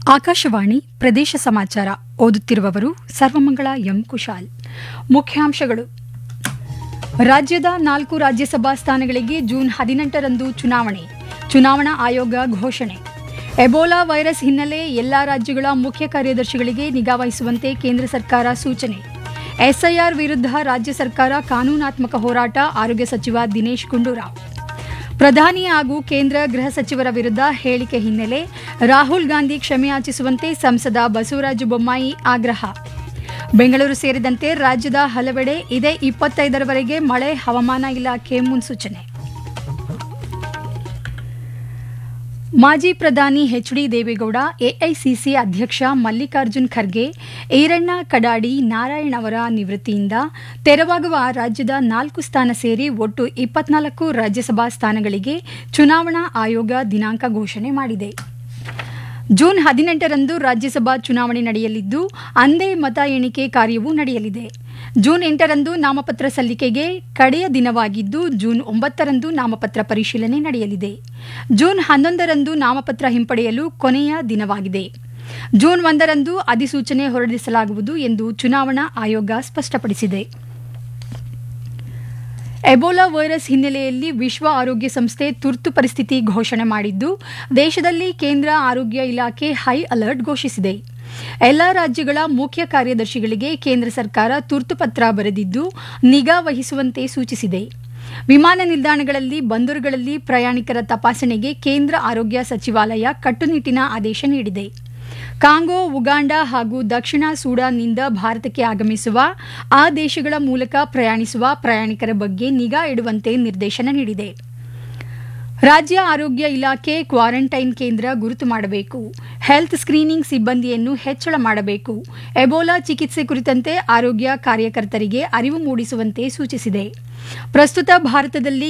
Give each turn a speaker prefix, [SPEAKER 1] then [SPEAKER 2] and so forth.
[SPEAKER 1] ಆಕಾಶವಾಣಿ ಪ್ರದೇಶ ಸಮಾಚಾರ ಓದುತ್ತಿರುವವರು ಸರ್ವಮಂಗಳ ಎಂ ಕುಶಾಲ್ ಮುಖ್ಯಾಂಶಗಳು ರಾಜ್ಯದ ನಾಲ್ಕು ರಾಜ್ಯಸಭಾ ಸ್ಥಾನಗಳಿಗೆ ಜೂನ್ ಹದಿನೆಂಟರಂದು ಚುನಾವಣೆ ಚುನಾವಣಾ ಆಯೋಗ ಘೋಷಣೆ ಎಬೋಲಾ ವೈರಸ್ ಹಿನ್ನೆಲೆ ಎಲ್ಲಾ ರಾಜ್ಯಗಳ ಮುಖ್ಯ ಕಾರ್ಯದರ್ಶಿಗಳಿಗೆ ನಿಗಾ ವಹಿಸುವಂತೆ ಕೇಂದ್ರ ಸರ್ಕಾರ ಸೂಚನೆ ಎಸ್ಐಆರ್ ವಿರುದ್ಧ ರಾಜ್ಯ ಸರ್ಕಾರ ಕಾನೂನಾತ್ಮಕ ಹೋರಾಟ ಆರೋಗ್ಯ ಸಚಿವ ದಿನೇಶ್ ಗುಂಡೂರಾವ್ ಪ್ರಧಾನಿ ಹಾಗೂ ಕೇಂದ್ರ ಗೃಹ ಸಚಿವರ ವಿರುದ್ಧ ಹೇಳಿಕೆ ಹಿನ್ನೆಲೆ ರಾಹುಲ್ ಗಾಂಧಿ ಕ್ಷಮೆಯಾಚಿಸುವಂತೆ ಸಂಸದ ಬಸವರಾಜ ಬೊಮ್ಮಾಯಿ ಆಗ್ರಹ ಬೆಂಗಳೂರು ಸೇರಿದಂತೆ ರಾಜ್ಯದ ಹಲವೆಡೆ ಇದೇ ಇಪ್ಪತ್ತೈದರವರೆಗೆ ಮಳೆ ಹವಾಮಾನ ಇಲಾಖೆ ಮುನ್ಸೂಚನೆ ಮಾಜಿ ಪ್ರಧಾನಿ ಎಚ್ ಡಿ ದೇವೇಗೌಡ ಎಐಸಿಸಿ ಅಧ್ಯಕ್ಷ ಮಲ್ಲಿಕಾರ್ಜುನ್ ಖರ್ಗೆ ಈರಣ್ಣ ಕಡಾಡಿ ನಾರಾಯಣ್ ಅವರ ನಿವೃತ್ತಿಯಿಂದ ತೆರವಾಗುವ ರಾಜ್ಯದ ನಾಲ್ಕು ಸ್ಥಾನ ಸೇರಿ ಒಟ್ಟು ಇಪ್ಪತ್ನಾಲ್ಕು ರಾಜ್ಯಸಭಾ ಸ್ಥಾನಗಳಿಗೆ ಚುನಾವಣಾ ಆಯೋಗ ದಿನಾಂಕ ಘೋಷಣೆ ಮಾಡಿದೆ ಜೂನ್ ಹದಿನೆಂಟರಂದು ರಾಜ್ಯಸಭಾ ಚುನಾವಣೆ ನಡೆಯಲಿದ್ದು ಅಂದೇ ಮತ ಎಣಿಕೆ ಕಾರ್ಯವೂ ನಡೆಯಲಿದೆ ಜೂನ್ ಎಂಟರಂದು ನಾಮಪತ್ರ ಸಲ್ಲಿಕೆಗೆ ಕಡೆಯ ದಿನವಾಗಿದ್ದು ಜೂನ್ ಒಂಬತ್ತರಂದು ನಾಮಪತ್ರ ಪರಿಶೀಲನೆ ನಡೆಯಲಿದೆ ಜೂನ್ ಹನ್ನೊಂದರಂದು ನಾಮಪತ್ರ ಹಿಂಪಡೆಯಲು ಕೊನೆಯ ದಿನವಾಗಿದೆ ಜೂನ್ ಒಂದರಂದು ಅಧಿಸೂಚನೆ ಹೊರಡಿಸಲಾಗುವುದು ಎಂದು ಚುನಾವಣಾ ಆಯೋಗ ಸ್ಪಷ್ಟಪಡಿಸಿದೆ ಎಬೋಲಾ ವೈರಸ್ ಹಿನ್ನೆಲೆಯಲ್ಲಿ ವಿಶ್ವ ಆರೋಗ್ಯ ಸಂಸ್ಥೆ ತುರ್ತು ಪರಿಸ್ಥಿತಿ ಘೋಷಣೆ ಮಾಡಿದ್ದು ದೇಶದಲ್ಲಿ ಕೇಂದ್ರ ಆರೋಗ್ಯ ಇಲಾಖೆ ಹೈ ಅಲರ್ಟ್ ಘೋಷಿಸಿದೆ ಎಲ್ಲ ರಾಜ್ಯಗಳ ಮುಖ್ಯ ಕಾರ್ಯದರ್ಶಿಗಳಿಗೆ ಕೇಂದ್ರ ಸರ್ಕಾರ ತುರ್ತು ಪತ್ರ ಬರೆದಿದ್ದು ನಿಗಾ ವಹಿಸುವಂತೆ ಸೂಚಿಸಿದೆ ವಿಮಾನ ನಿಲ್ದಾಣಗಳಲ್ಲಿ ಬಂದರುಗಳಲ್ಲಿ ಪ್ರಯಾಣಿಕರ ತಪಾಸಣೆಗೆ ಕೇಂದ್ರ ಆರೋಗ್ಯ ಸಚಿವಾಲಯ ಕಟ್ಟುನಿಟ್ಟಿನ ಆದೇಶ ನೀಡಿದೆ ಕಾಂಗೋ ಉಗಾಂಡ ಹಾಗೂ ದಕ್ಷಿಣ ಸೂಡಾನ್ನಿಂದ ಭಾರತಕ್ಕೆ ಆಗಮಿಸುವ ಆ ದೇಶಗಳ ಮೂಲಕ ಪ್ರಯಾಣಿಸುವ ಪ್ರಯಾಣಿಕರ ಬಗ್ಗೆ ನಿಗಾ ಇಡುವಂತೆ ನಿರ್ದೇಶನ ನೀಡಿದೆ ರಾಜ್ಯ ಆರೋಗ್ಯ ಇಲಾಖೆ ಕ್ವಾರಂಟೈನ್ ಕೇಂದ್ರ ಗುರುತು ಮಾಡಬೇಕು ಹೆಲ್ತ್ ಸ್ಕ್ರೀನಿಂಗ್ ಸಿಬ್ಬಂದಿಯನ್ನು ಹೆಚ್ಚಳ ಮಾಡಬೇಕು ಎಬೋಲಾ ಚಿಕಿತ್ಸೆ ಕುರಿತಂತೆ ಆರೋಗ್ಯ ಕಾರ್ಯಕರ್ತರಿಗೆ ಅರಿವು ಮೂಡಿಸುವಂತೆ ಸೂಚಿಸಿದೆ ಪ್ರಸ್ತುತ ಭಾರತದಲ್ಲಿ